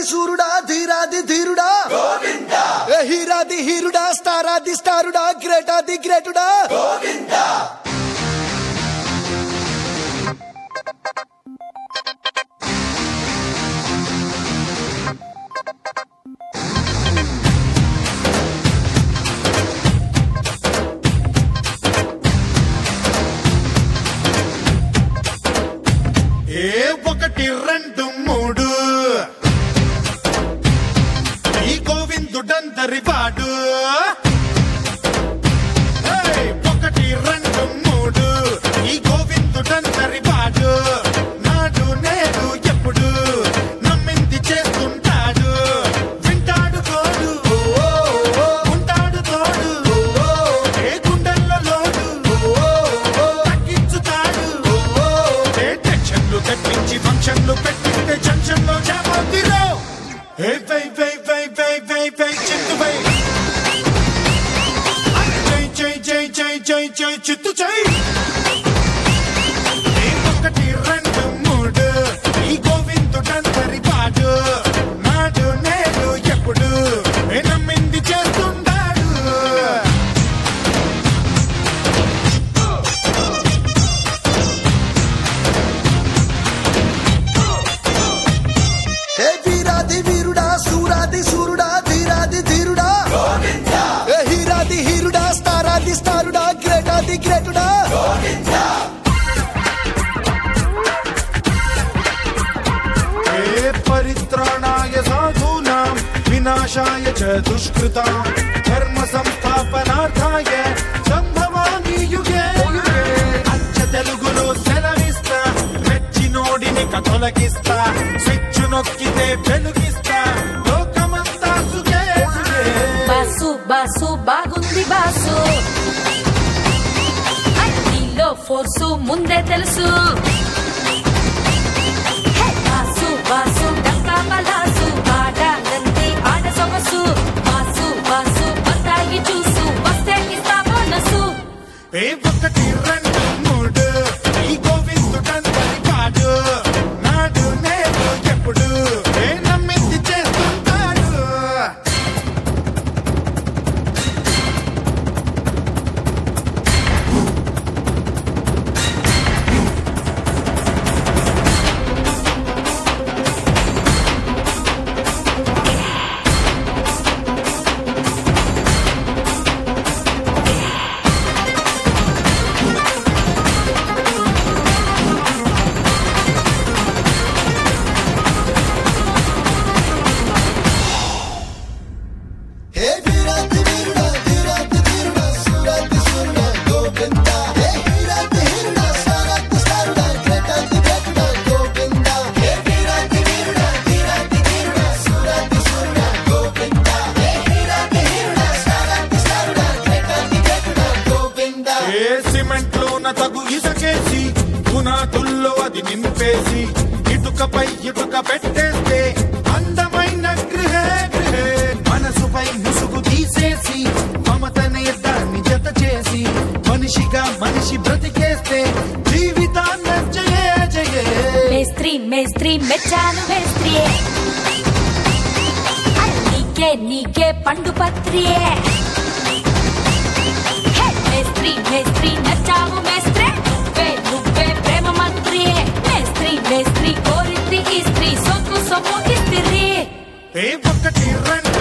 సూరుడా ధీరాది ధీరుడా ఏ హీరాది హీరుడా స్టారాది స్టారుడా గ్రేటాది గ్రేటుడా ఏ ఒకటి రెండు మూడు ఈ గోవిందుడందరి వాడు ఏయ్, ఒకటి రెండు మూడు ఈ గోవిందుడందరి వాడు నాడు నేడు ఎప్పుడు నమ్మింది చేస్తుంటాడు వింటాడు తోడు ఉంటాడు తోడు ఏ గుండెల్లో లోడు తగ్గించుతాడు ఏ టెన్షన్లు తెప్పించి ఫంక్షన్లు పెట్టింటే జంక్షన్లో జామోతిరో ఏ వై వై వై వై వై వై చింతు వై జై జై జై జై జై జై చిత్తు జై ఏ ఒకటి రెండు మూడు ఈ గోవిందుడందరి వాడు నాడు నేడు ఎప్పుడు ఏ నమ్మింది చేస్తుంటాడు ఏ వీరాది వీరుడా సూరాది సూరుడా ధీరాది ధీరుడా ఏ హీరాది హీరుడా స్టారాది స్టారుడా గ్రేటాది గ్రేటుడా ఏ పరిత్రాణాయ సాధూనాం వినాశాయ చ దుష్కృతాం ధర్మ సంస్థాపనార్థాయ సంభవామి యుగే యుగే అచ్చ తెలుగులో సెలవిస్తా మెచ్చినోడిని కథొలగిస్తా స్విచ్ నొక్కితే వెలుగిస్తా లోకమంతా సుఖే సుఖే బాసు బాసు బాగుంది బాసు నీలో ఫోర్సు ముందే తెలుసు హే, బాసు బాసు డక్కా బలాసు ఆడాలంతే ఆడ సొగసు బాసు బాసు బత్తాయి చూసు వస్తే ఇస్తా బోనసు ఏ ఒకటి రెండు మూడు ఈ గోవిందుడందరి వాడు నాడు నేడు ఎప్పుడు ఏ నమ్మింది చేస్తుంటాడు ఏ వీరాది వీరుడా ధీరాది ధీరుడా సూరాది సూరుడా గోవిందా ఏ హీరాది హీరుడా స్టారాది స్టారుడా గ్రేటాది గ్రేటుడా గోవిందా ఏ వీరాది వీరుడా ధీరాది ధీరుడా సూరాది సూరుడా గోవిందా ఏ హీరాది హీరుడా స్టారాది స్టారుడా గ్రేటాది గ్రేటుడా గోవిందా ఏ సిమెంట్ లోన తగు ఇసకేసి పునాదుల్లో అది నింపేసి ఇటుకపై ఇటుక పెట్టేస్తే అందమైన గృహే గృహే మనసుపై ముసుగు తీసేసి మమతనే దాన్ని జత చేసి మనిషిగా మనిషి బ్రతికేస్తే జీవితాన్న జయే జయే మేస్త్రి మేస్త్రి మెచ్చాను మేస్త్రి నీకే నీకే పండు పత్రియే హే, మేస్త్రి మేస్త్రి నచ్చావు మేస్త్రి నువ్వే నువ్వే ప్రేమ మంత్రి మేస్త్రి మేస్త్రి కోరింది ఈ స్త్రీ సొమ్ము సొమ్ము ఇస్త్రీ ఏ ఒకటి రెండు